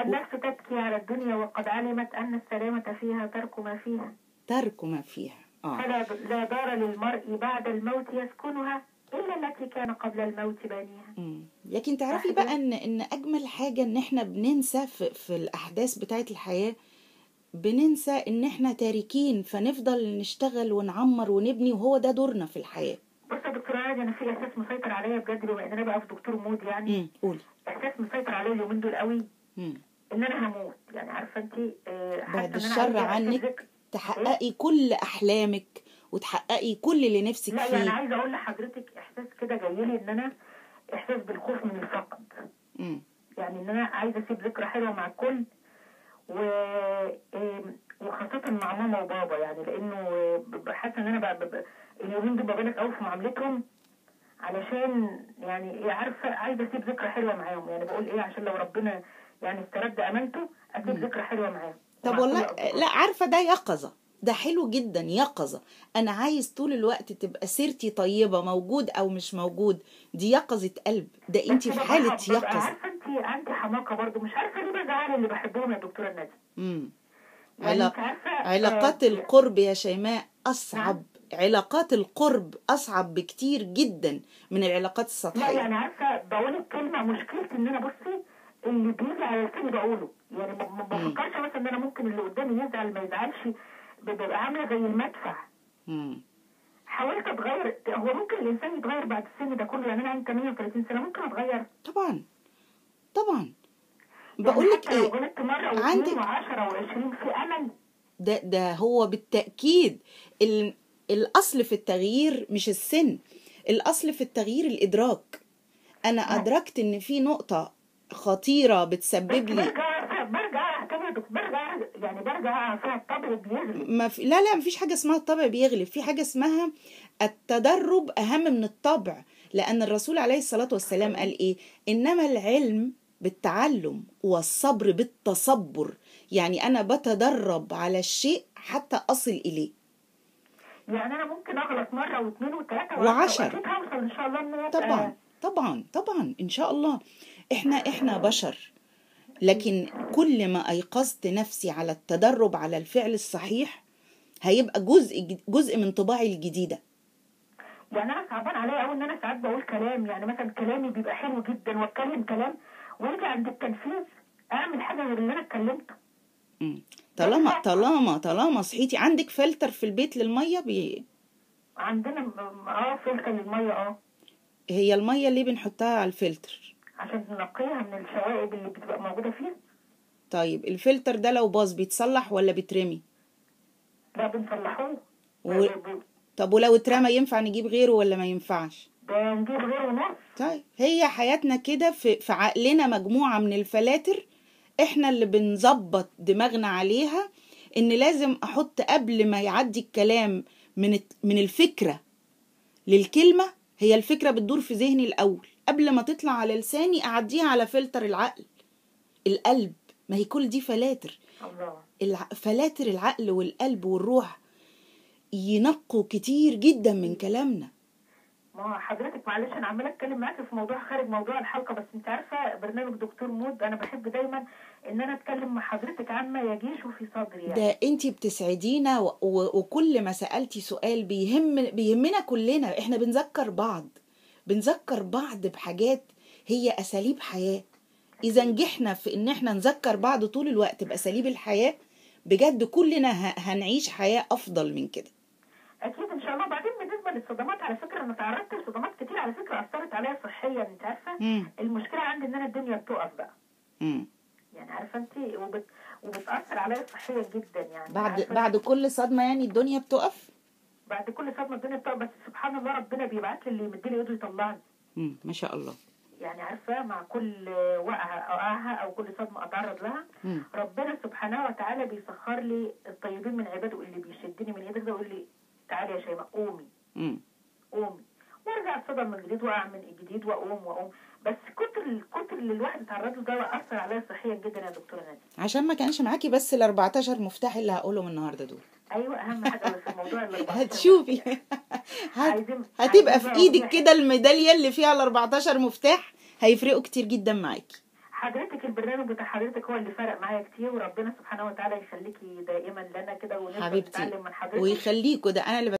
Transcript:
النفس تبكي على الدنيا وقد علمت أن السلامة فيها ترك ما فيها ترك ما فيها اه فلا لا دار للمرء بعد الموت يسكنها إلا التي كان قبل الموت بانيها مم. لكن تعرفي صح بقى كده؟ ان ان اجمل حاجه ان احنا بننسى في, في الاحداث بتاعه الحياه بننسى ان احنا تاركين فنفضل نشتغل ونعمر ونبني وهو ده دورنا في الحياه بص يا دكتور عادي أنا في إحساس مسيطر عليا بجد بما إن أنا بقى في دكتور مود يعني امم قولي إحساس مسيطر عليا اليومين دول قوي مم. إن أنا هموت يعني عارفة أنت آه، حاسة بعد إن أنا الشر عايزة عنك أتذكر- تحققي كل احلامك وتحققي كل اللي نفسك لا يعني فيه عايزة أقول لحضرتك إحساس كده جاي لي إن أنا إحساس بالخوف من الفقد مم. يعني ان انا عايزه اسيب ذكرى حلوه مع الكل و إم، وخاصة مع ماما وبابا يعني لانه ببقى حاسه ان انا بقى ببقى اليومين دول ببالغ قوي في معاملتهم علشان يعني إيه عارفه عايزه اسيب ذكرى حلوه معاهم يعني بقول ايه عشان لو ربنا يعني استرد امانته اسيب ذكرى حلوه معاهم طب ومع والله كل أصدقائي. لا عارفه ده يقظه ده حلو جدا يقظه انا عايز طول الوقت تبقى سيرتي طيبه موجود او مش موجود دي يقظه قلب ده انت بس في ببقى- حاله ببقى يقظه عارفه انت عندي حماقه برضو مش عارفه ليه بزعل اللي بحبهم يا دكتوره نادي امم يعني علا- انت عارفه علاقات آه، القرب يا شيماء أصعب علاقات القرب أصعب بكتير جدا من العلاقات لا السطحية يعني عارفه بقول الكلمه مشكلتي ان انا بصي اللي بيجي على لساني بقوله يعني ما ما بفكرش مثلا ان انا ممكن اللي قدامي يزعل ما يزعلش ببقى عامله زي المدفع مم. حاولت اتغير هو ممكن الانسان يتغير بعد السن ده كله يعني انا عندي 38 سنه ممكن اتغير طبعا طبعا يعني بقول لك حتى لو ايه غلطت مره عندك- واثنين وعشرة وعشرين في امل ده ده هو بالتأكيد ال... الأصل في التغيير مش السن الأصل في التغيير الإدراك أنا أدركت إن في نقطة خطيرة بس بتسبب لي برجع برجع تاني يا دكتور، برجع يعني برجع فيها الطبع بيغلب ما في لا لا مفيش حاجة اسمها الطبع بيغلب في حاجة اسمها التدرب أهم من الطبع لأن الرسول عليه الصلاة والسلام قال إيه إنما العلم بالتعلم والصبر بالتصبر يعني أنا بتدرب على الشيء حتى أصل إليه يعني انا ممكن اغلط مره واثنين وثلاثه وعشرة. واكيد هوصل ان شاء الله ان انا أبقى- طبعا طبعا طبعا إن شاء الله إحنا إحنا بشر لكن كل ما أيقظت نفسي على التدرب على الفعل الصحيح هيبقى جزء جزء من طباعي الجديدة يعني انا صعبان عليا قوي ان انا ساعات بقول كلام يعني مثلا كلامي بيبقى حلو جدا واتكلم كلام واجي عند التنفيذ اعمل حاجه غير اللي انا اتكلمته مم. طالما طالما طالما صحيتي عندك فلتر في البيت للميه بي... عندنا م- اه فلتر للميه اه هي الميه اللي بنحطها على الفلتر عشان ننقيها من الشوائب اللي بتبقى موجوده فيها طيب الفلتر ده لو باظ بيتصلح ولا بيترمي ده بنصلحوه و- ب- ب- طب ولو اترمى ينفع نجيب غيره ولا ما ينفعش ده نجيب غيره نص طيب هي حياتنا كده في في عقلنا مجموعه من الفلاتر احنا اللي بنظبط دماغنا عليها ان لازم احط قبل ما يعدي الكلام من الت- من الفكره للكلمه هي الفكره بتدور في ذهني الاول قبل ما تطلع على لساني اعديها على فلتر العقل القلب ما هي كل دي فلاتر الله الع... فلاتر العقل والقلب والروح ينقوا كتير جدا من كلامنا ما هو حضرتك معلش انا عماله اتكلم معاك في موضوع خارج موضوع الحلقه بس انت عارفه برنامج دكتور مود انا بحب دايما ان انا اتكلم مع حضرتك عما يجيش في صدري يعني ده انتي بتسعدينا و... و... وكل ما سألتي سؤال بيهم بيهمنا كلنا احنا بنذكر بعض بنذكر بعض بحاجات هي اساليب حياة اذا نجحنا في ان احنا نذكر بعض طول الوقت باساليب الحياة بجد كلنا ه... هنعيش حياة افضل من كده اكيد ان شاء الله بعدين بالنسبه للصدمات على فكره انا تعرضت لصدمات كتير على فكره اثرت عليا صحيا انت عارفه مم. المشكله عندي ان انا الدنيا بتقف بقى مم. يعني عارفه انت وبت... وبتاثر عليا صحيا جدا يعني بعد عارفة بعد كل صدمة يعني الدنيا بتقف بعد كل صدمه الدنيا بتقف بس سبحان الله ربنا بيبعت لي اللي يمد لي ايده يطلعني مم. ما شاء الله يعني عارفه مع كل وقعه اوقعها او كل صدمه اتعرض لها مم. ربنا سبحانه وتعالى بيسخر لي الطيبين من عباده اللي بيشدني من ايدك ده ويقول لي تعالي يا شيماء قومي مم. قومي وارجع اتصدم من جديد واقع من جديد واقوم واقوم بس كتر الكتر اللي الواحد اتعرض له ده اثر عليا صحيا جدا يا دكتوره نادي عشان ما كانش معاكي بس ال 14 مفتاح اللي هقولهم النهارده دول ايوه اهم حاجه في الموضوع اللي هتشوفي هت... عايزين هتبقى عايزين في بقى ايدك وضوح. كده الميداليه اللي فيها ال 14 مفتاح هيفرقوا كتير جدا معاكي حضرتك البرنامج بتاع حضرتك هو اللي فرق معايا كتير وربنا سبحانه وتعالى يخليكي دائما لنا كده ونفضل حبيبتي نتعلم من حضرتك ويخليكوا ده انا اللي